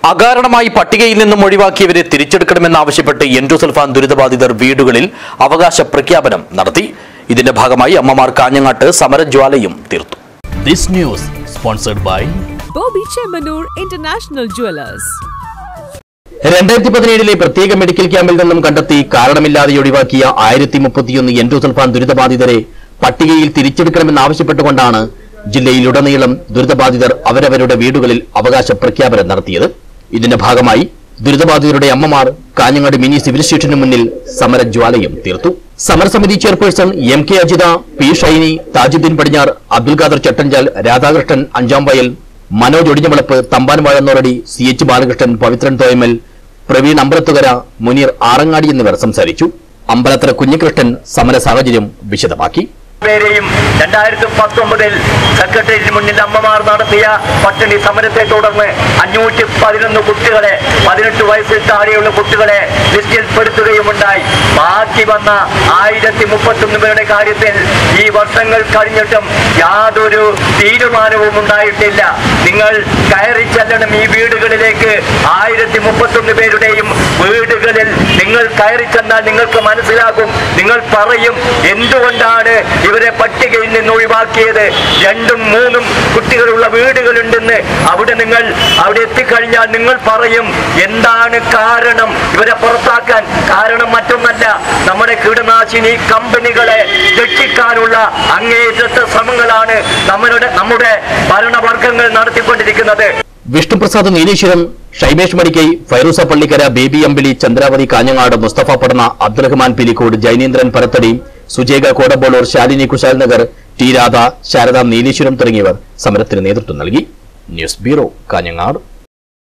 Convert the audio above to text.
അകാരണമായി പട്ടികയിൽ നിന്നും ഒഴിവാക്കിയവരെ തിരിച്ചെടുക്കണമെന്നാവശ്യപ്പെട്ട് എൻഡോസൾഫാൻ ദുരിതബാധിതർ വീടുകളിൽ അവകാശ പ്രഖ്യാപനം നടത്തി ഇതിന്റെ ഭാഗമായി അമ്മമാർ കാഞ്ഞങ്ങാട്ട് സമരജ്വാലയും തീർത്തു this news sponsored by Bobby Chemanur International Jewelers. രണ്ടായിരത്തി പതിനേഴിലെ പ്രത്യേക മെഡിക്കൽ ക്യാമ്പിൽ നിന്നും കണ്ടെത്തി കാരണമില്ലാതെ ഒഴിവാക്കിയ ആയിരത്തി മുപ്പത്തിയൊന്ന് എൻഡോസൾഫാൻ ദുരിതബാധിതരെ പട്ടികയിൽ തിരിച്ചെടുക്കണമെന്നാവശ്യപ്പെട്ടുകൊണ്ടാണ് ജില്ലയിലുടനീളം ദുരിതബാധിതർ അവരവരുടെ വീടുകളിൽ അവകാശ പ്രഖ്യാപനം നടത്തിയത് ഇതിന്റെ ഭാഗമായി ദുരിതബാധിതരുടെ അമ്മമാർ കാഞ്ഞങ്ങാട് മിനി സിവിൽ സ്റ്റേഷന് മുന്നിൽ സമരജ്വാലയും തീർത്തു സമരസമിതി chairperson M K Ajitha P Shiny Tajuddin Padinjar Abdul Khader Chattanchal Radhakrishnan Anjam Vayal Manoj Odinjavilapp Thampan Vazhannoradi C H Balakrishnan Pavithran Thoyamal Praveen Ambalathukara Muneer Arangadi എന്നിവർ സംസാരിച്ചു അമ്പലത്തറ കുഞ്ഞികൃഷ്ണൻ സമര സാഹചര്യം വിശദമാക്കി പേരെയും രണ്ടായിരത്തി പത്തൊമ്പതിൽ സെക്രട്ടേറിയറ്റിന് മുന്നിൽ അമ്മമാർ നടത്തിയ പട്ടിണി സമരത്തെ തുടർന്ന് അഞ്ഞൂറ്റി പതിനൊന്ന് കുട്ടികളെ പതിനെട്ട് വയസ്സിൽ താഴെയുള്ള കുട്ടികളെ ലിസ്റ്റിൽ പെടുത്തുകയുമുണ്ടായി ബാക്കി വന്ന ആയിരത്തി മുപ്പത്തൊന്ന് പേരുടെ കാര്യത്തിൽ ഈ വർഷങ്ങൾ കഴിഞ്ഞിട്ടും യാതൊരു തീരുമാനവും ഉണ്ടായിട്ടില്ല നിങ്ങൾ കയറി ചെല്ലണം ഈ വീടുകളിലേക്ക് ആയിരത്തി മുപ്പത്തൊന്ന് പേരുടെയും വീടുകളിൽ നിങ്ങൾ കയറി ചെന്നാൽ നിങ്ങൾക്ക് മനസ്സിലാകും നിങ്ങൾ പറയും എന്തുകൊണ്ടാണ് ഇവരെ പട്ടികയിൽ നിന്ന് ഒഴിവാക്കിയത് രണ്ടും മൂന്നും കുട്ടികളുള്ള വീടുകളുണ്ടെന്ന് അവിടെ നിങ്ങൾ അവിടെ എത്തിക്കഴിഞ്ഞാൽ നിങ്ങൾ പറയും എന്താണ് കാരണം ഇവരെ പുറത്താക്കാൻ കാരണം മറ്റൊന്നല്ല നമ്മുടെ കീടനാശിനി കമ്പനികളെ രക്ഷിക്കാനുള്ള അങ്ങേയറ്റത്തെ ശ്രമങ്ങളാണ് നമ്മുടെ നമ്മുടെ ഭരണവർഗങ്ങൾ നടത്തിക്കൊണ്ടിരിക്കുന്നത് വിഷ്ണുപ്രസാദ് നീലേശ്വരം ഷൈമേഷ് മടിക്കൈ ഫൈറൂസ പള്ളിക്കര ബേബി അമ്പിളി ചന്ദ്രാവതി കാഞ്ഞങ്ങാട് മുസ്തഫ പടന അബ്ദുറഹ്മാൻ പിലിക്കോട് ജൈനേന്ദ്രൻ പരത്തടി സുജേക കോടമ്പോളൂർ ശാലിനി കുശാൽ നഗർ ടി രാധ ശാരദ നീലേശ്വരം തുടങ്ങിയവർ സമരത്തിന് നേതൃത്വം നൽകി ന്യൂസ് ബ്യൂറോ കാഞ്ഞങ്ങാട്